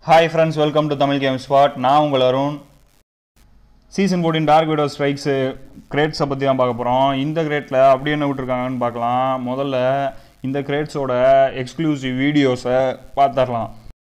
hi friends welcome to Tamil game spot நான் உங்கள் Arun season fourteen dark widow strikes கிரேட்ஸை பற்றி தான் பார்க்க போகிறோம் இந்த கிரேட்டில் அப்படி என்ன விட்டுருக்காங்கன்னு பார்க்கலாம் முதல்ல இந்த கிரேட்ஸோட எக்ஸ்க்ளூசிவ் வீடியோஸை பார்த்துடலாம்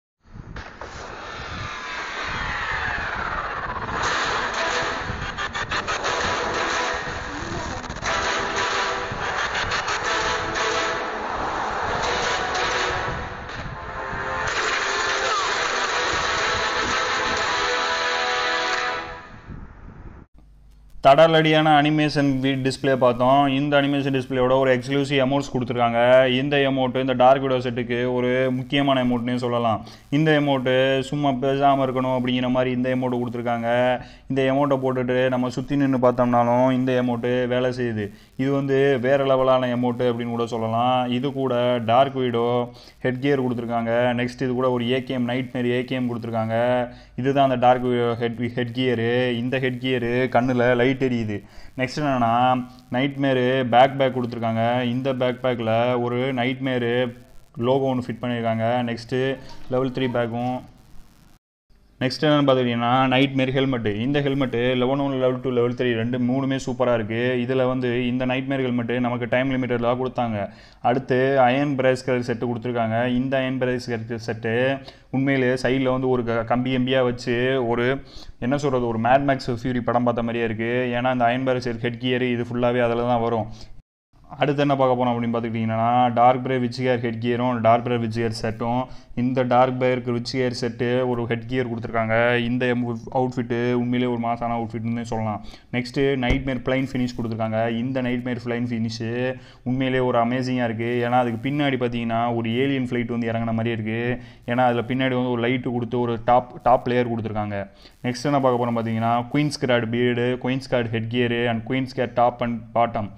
தடலடியான அனிமேஷன் டிஸ்பிளே பார்த்தோம் இந்த அனிமேஷன் டிஸ்பிளேயோட ஒரு எக்ஸ்க்ளூசிவ் அமௌண்ட்ஸ் கொடுத்துருக்காங்க இந்த அமௌண்ட்டு இந்த டார்க் விடோ செட்டுக்கு ஒரு முக்கியமான அமௌண்ட்னே சொல்லலாம் இந்த அமௌண்ட்டு சும்மா பேசாமல் இருக்கணும் அப்படிங்கிற மாதிரி இந்த அமௌண்ட்டு கொடுத்துருக்காங்க இந்த அமௌண்ட்டை போட்டுட்டு நம்ம சுற்றி நின்று பார்த்தோம்னாலும் இந்த அமௌண்ட்டு வேலை செய்யுது இது வந்து வேறு லெவலான அமௌண்ட்டு அப்படின்னு கூட சொல்லலாம் இது கூட டார்க் வீடோ ஹெட் கியர் கொடுத்துருக்காங்க நெக்ஸ்ட் இது கூட ஒரு ஏகேஎம் நைட் மேரி ஏகேஎம் கொடுத்துருக்காங்க இதுதான் அந்த டார்க் ஹெட் ஹெட் கியரு இந்த ஹெட் கியரு கண்ணில் லைட் எரியுது நெக்ஸ்ட் என்னென்னா நைட் மேரு பேக் பேக் கொடுத்துருக்காங்க இந்த பேக் பேக்கில் ஒரு நைட் மேரு லோகோ ஒன்று ஃபிட் பண்ணியிருக்காங்க நெக்ஸ்ட்டு லெவல் த்ரீ பேக்கும் நெக்ஸ்ட் என்னென்னு பார்த்துக்கிட்டிங்கன்னா நைட் மேர் ஹெல்மெட்டு இந்த helmet level one level two level three ரெண்டு மூணுமே சூப்பராக இருக்குது இதில் வந்து இந்த நைட் மேர் ஹெல்மெட்டு நமக்கு டைம் லிமிட்டட் தான் கொடுத்தாங்க அடுத்து அயன் பிரேஸ்கர் செட்டு கொடுத்துருக்காங்க இந்த அயன் பிரேஸ்கர் செட்டு உண்மையிலே சைடில் வந்து ஒரு க- கம்பி கம்பியாக வச்சு ஒரு என்ன சொல்கிறது ஒரு மேட் மேக்ஸ் ஃபியூரி படம் பார்த்த மாதிரியே இருக்குது ஏன்னா இந்த அயன் பிரேஸ்கர் ஹெட் கியர் இது ஃபுல்லாகவே அதில் தான் வரும் அடுத்து என்ன பார்க்க போகிறோம் அப்படின்னு பார்த்துக்கிட்டிங்கன்னா dark brew witch gear head கியரும் டார்க் பிரே விச் கியர் செட்டும் இந்த dark brew witch gear set ஒரு ஹெட் கியர் கொடுத்துருக்காங்க இந்த அவுட்ஃபிட்டு உண்மையிலே ஒரு மாசான அவுட்ஃபிட்னு சொல்லலாம் next nightmare plane finish கொடுத்துருக்காங்க இந்த நைட் மேர் ஃப்ளைன் ஃபினிஷு உண்மையிலே ஒரு அமேசிங்காக இருக்குது ஏன்னா அதுக்கு பின்னாடி பார்த்தீங்கன்னா ஒரு ஏலியன் ஃப்ளைட் வந்து இறங்கின மாதிரியே இருக்குது ஏன்னா அதில் பின்னாடி வந்து ஒரு லைட்டு கொடுத்து ஒரு டாப் டாப் லேயர் கொடுத்துருக்காங்க நெக்ஸ்ட் என்ன பார்க்க போகிறோம் பார்த்தீங்கன்னா குயின்ஸ் கிராட் பீடு queen's guard head gear and queen's guard top and bottom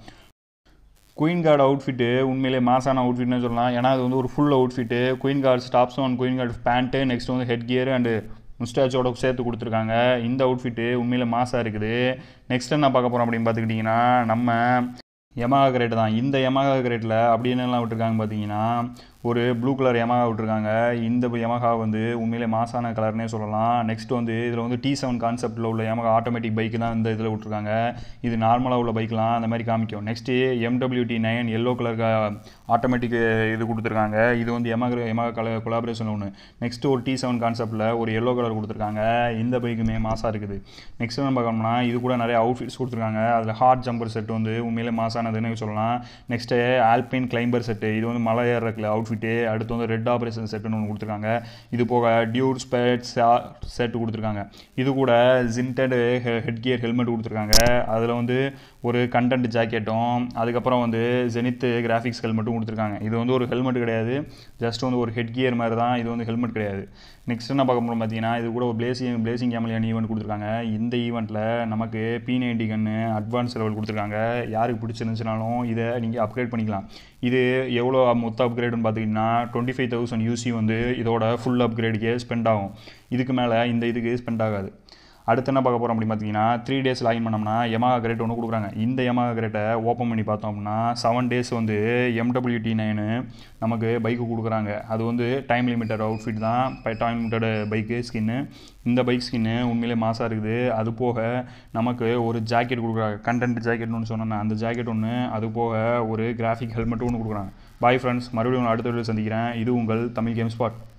queen guard outfit உண்மையிலே மாசான அவுட்ஃபிட்னு சொல்லலாம் ஏன்னா அது வந்து ஒரு ஃபுல் அவுட்ஃபிட்டு குயின் கார்டு ஸ்டாப்ஸும் and queen guard pant next வந்து ஹெட் கியர் அண்டு முஸ்டாச்சோட சேர்த்து கொடுத்துருக்காங்க இந்த அவுட்ஃபிட்டு உண்மையிலே மாசாக இருக்குது நெக்ஸ்ட் என்ன பார்க்க போகிறோம் அப்படின்னு பார்த்துக்கிட்டிங்கன்னா நம்ம யமஹா கிரேட் தான் இந்த யமஹா கிரேட்டில் அப்படி என்னெல்லாம் விட்டுருக்காங்க பார்த்தீங்கன்னா ஒரு ப்ளூ கலர் யமஹா விட்டுருக்காங்க இந்த யமஹா வந்து உண்மையிலே மாசான கலர்னே சொல்லலாம் நெக்ஸ்ட் வந்து இதில் வந்து டி செவன் கான்செப்ட்டில் உள்ள யமஹா ஆட்டோமேட்டிக் பைக்கு தான் இந்த இதில் விட்டுருக்காங்க இது நார்மலாக உள்ள பைக்லாம் அந்த மாதிரி காமிக்கும் next MWD nine yellow colour automatic இது கொடுத்துருக்காங்க இது வந்து யமஹா யமஹா கலர் கொலாபரேஷன் ஒன்று நெக்ஸ்ட் ஒரு டி செவன் கான்செப்ட்டில் ஒரு எல்லோ கலர் கொடுத்துருக்காங்க இந்த பைக்குமே மாசாக இருக்குது நெக்ஸ்ட் நம்ம பார்க்கணும்னா இது கூட நிறைய அவுட்ஃபிட்ஸ் கொடுத்துருக்காங்க அதில் ஹார்ட் ஜம்பர் செட் வந்து உண்மையிலே மாசானதுன்னு சொல்லலாம் நெக்ஸ்ட்டு ஆல்பின் கிளைம்பர் செட்டு இது வந்து மலை ஏறக்கில் அவுட்ஃபிட்டு அடுத்து வந்து ரெட் ஆப்ரேஷன் செட்டுன்னு ஒன்று கொடுத்துருக்காங்க இது போக டியூர் ஸ்பேட் செட் கொடுத்துருக்காங்க இது கூட ஜின்டட் ஹெட் கியர் ஹெல்மெட் கொடுத்துருக்காங்க அதில் வந்து ஒரு கண்டென்ட் ஜாக்கெட்டும் அதுக்கப்புறம் வந்து ஜெனித்து கிராஃபிக்ஸ் ஹெல்மெட்டும் கொடுத்துருக்காங்க இது வந்து ஒரு ஹெல்மெட் கிடையாது ஜஸ்ட் வந்து ஒரு ஹெட் கியர் மாதிரி தான் இது வந்து ஹெல்மெட் கிடையாது நெக்ஸ்ட் என்ன பார்க்க போகிறோம் பார்த்தீங்கன்னா இது கூட ஒரு பிளேசிங் பிளேசிங் கேமலியான் ஈவெண்ட் கொடுத்துருக்காங்க இந்த ஈவெண்ட்டில் நமக்கு P ninety gun advance level கொடுத்துருக்காங்க யாருக்கு பிடிச்சிருந்துச்சுனாலும் இதை நீங்கள் அப்கிரேட் பண்ணிக்கலாம் இது எவ்வளோ மொத்த அப்கிரேடுன்னு பார்த்தீங்கன்னா டுவெண்ட்டி ஃபைவ் தௌசண்ட் யூசி வந்து இதோட ஃபுல் அப்கிரேடுக்கே ஸ்பெண்ட் ஆகும் இதுக்கு மேலே இந்த இதுக்கு ஸ்பெண்ட் ஆகாது அடுத்து என்ன பார்க்க போகிறோம் அப்படின்னு பார்த்தீங்கன்னா த்ரீ டேஸ் லாகின் பண்ணோம்னா யமஹா கிரேட் ஒன்று கொடுக்குறாங்க இந்த யமஹா கிரேட்டை ஓப்பன் பண்ணி பார்த்தோம் அப்படின்னா செவன் டேஸ் வந்து எம்டபிள்யூடி நைனு நமக்கு பைக்கு கொடுக்குறாங்க அது வந்து டைம் லிமிட்டட் அவுட்ஃபிட் தான் டைம் லிமிட்டட் பைக்கு ஸ்கின்னு இந்த பைக் ஸ்கின்னு உண்மையிலே மாசாக இருக்குது அது போக நமக்கு ஒரு ஜாக்கெட் கொடுக்குறாங்க கண்டென்ட் ஜாக்கெட்னு ஒன்று சொன்னேன் அந்த ஜாக்கெட் ஒன்று அது போக ஒரு கிராஃபிக் ஹெல்மெட்டும் ஒன்று கொடுக்குறாங்க பாய் ஃப்ரெண்ட்ஸ் மறுபடியும் உங்களை அடுத்த வீடியோ சந்திக்கிறேன் இது உங்கள் தமிழ் கேம் ஸ்பாட்